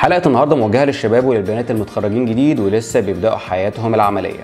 حلقه النهارده موجهه للشباب وللبنات المتخرجين جديد ولسه بيبداوا حياتهم العمليه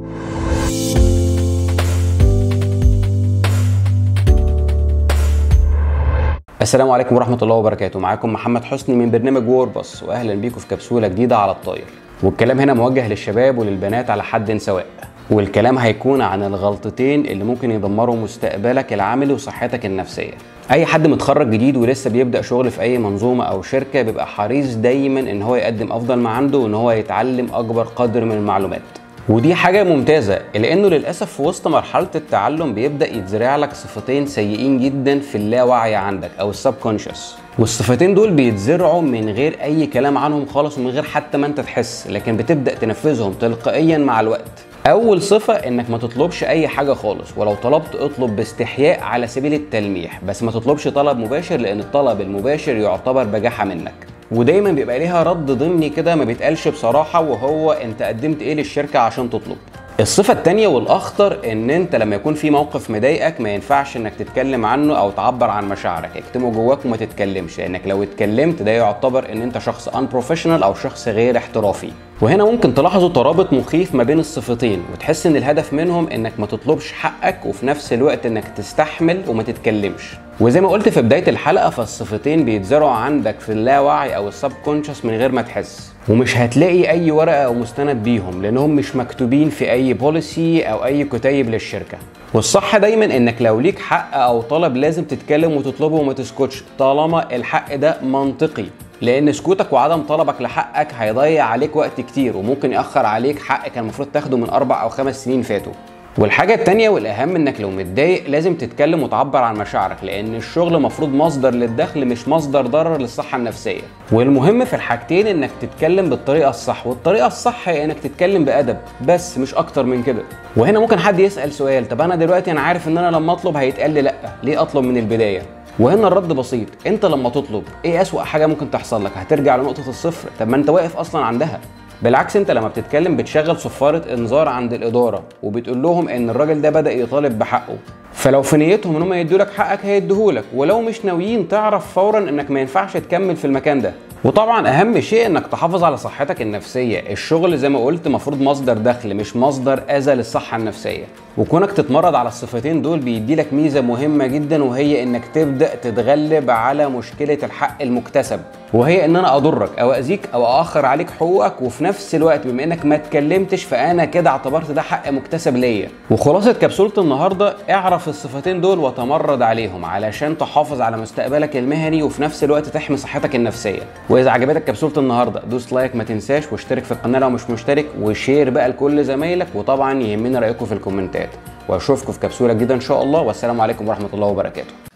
السلام عليكم ورحمة الله وبركاته معاكم محمد حسني من برنامج ووربس وأهلا بيكم في كبسولة جديدة على الطاير والكلام هنا موجه للشباب وللبنات على حد سواء والكلام هيكون عن الغلطتين اللي ممكن يدمروا مستقبلك العملي وصحتك النفسية اي حد متخرج جديد ولسه بيبدا شغل في اي منظومه او شركه بيبقى حريص دايما ان هو يقدم افضل ما عنده وان هو يتعلم اكبر قدر من المعلومات ودي حاجة ممتازة لأنه للأسف في وسط مرحلة التعلم بيبدأ يتزرع لك صفتين سيئين جدا في اللاوعي عندك أو السبكونشس والصفتين دول بيتزرعوا من غير أي كلام عنهم خالص ومن غير حتى ما أنت تحس لكن بتبدأ تنفذهم تلقائيا مع الوقت اول صفه انك ما تطلبش اي حاجه خالص ولو طلبت اطلب باستحياء على سبيل التلميح بس ما تطلبش طلب مباشر لان الطلب المباشر يعتبر بجاحه منك ودايما بيبقى ليها رد ضمني كده ما بيتقالش بصراحه وهو انت قدمت ايه للشركه عشان تطلب الصفة التانية والأخطر إن أنت لما يكون في موقف مضايقك ما ينفعش إنك تتكلم عنه أو تعبر عن مشاعرك، اكتمه جواك وما تتكلمش، لأنك لو اتكلمت ده يعتبر إن أنت شخص unprofessional أو شخص غير احترافي. وهنا ممكن تلاحظوا ترابط مخيف ما بين الصفتين وتحس إن الهدف منهم إنك ما تطلبش حقك وفي نفس الوقت إنك تستحمل وما تتكلمش. وزي ما قلت في بداية الحلقة فالصفتين بيتزرعوا عندك في اللاوعي أو السبكونشس من غير ما تحس. ومش هتلاقي اي ورقه او مستند بيهم لانهم مش مكتوبين في اي بوليسي او اي كتيب للشركه والصح دايما انك لو ليك حق او طلب لازم تتكلم وتطلبه وما تسكتش طالما الحق ده منطقي لان سكوتك وعدم طلبك لحقك هيضيع عليك وقت كتير وممكن ياخر عليك حق كان المفروض تاخده من اربع او خمس سنين فاتوا والحاجة التانية والأهم إنك لو متضايق لازم تتكلم وتعبر عن مشاعرك لأن الشغل مفروض مصدر للدخل مش مصدر ضرر للصحة النفسية والمهم في الحاجتين إنك تتكلم بالطريقة الصح والطريقة الصح هي إنك تتكلم بأدب بس مش أكتر من كده وهنا ممكن حد يسأل سؤال طب أنا دلوقتي أنا عارف إن أنا لما أطلب هيتقال لي لأ ليه أطلب من البداية وهنا الرد بسيط انت لما تطلب ايه اسوأ حاجه ممكن تحصل لك هترجع لنقطه الصفر طب ما انت واقف اصلا عندها بالعكس انت لما بتتكلم بتشغل صفارة انذار عند الادارة وبتقول لهم ان الراجل ده بدأ يطالب بحقه فلو في نيتهم ان هم يدولك حقك هيديهولك ولو مش ناويين تعرف فورا انك ما ينفعش تكمل في المكان ده وطبعا اهم شيء انك تحافظ على صحتك النفسيه الشغل زي ما قلت مفروض مصدر دخل مش مصدر اذى للصحه النفسيه وكونك تتمرد على الصفتين دول بيدي لك ميزه مهمه جدا وهي انك تبدا تتغلب على مشكله الحق المكتسب وهي ان انا اضرك او اذيك او اخر عليك حقوقك وفي نفس الوقت بما انك ما اتكلمتش فانا كده اعتبرت ده حق مكتسب ليا وخلاصه كبسوله النهارده اعرف الصفتين دول وتمرد عليهم علشان تحافظ على مستقبلك المهني وفي نفس الوقت تحمي صحتك النفسيه واذا عجبتك كبسوله النهارده دوس لايك ما تنساش واشترك في القناه لو مش مشترك وشير بقى لكل زمايلك وطبعا يهمنا رايكم في الكومنتات واشوفكم في كبسوله جديده ان شاء الله والسلام عليكم ورحمه الله وبركاته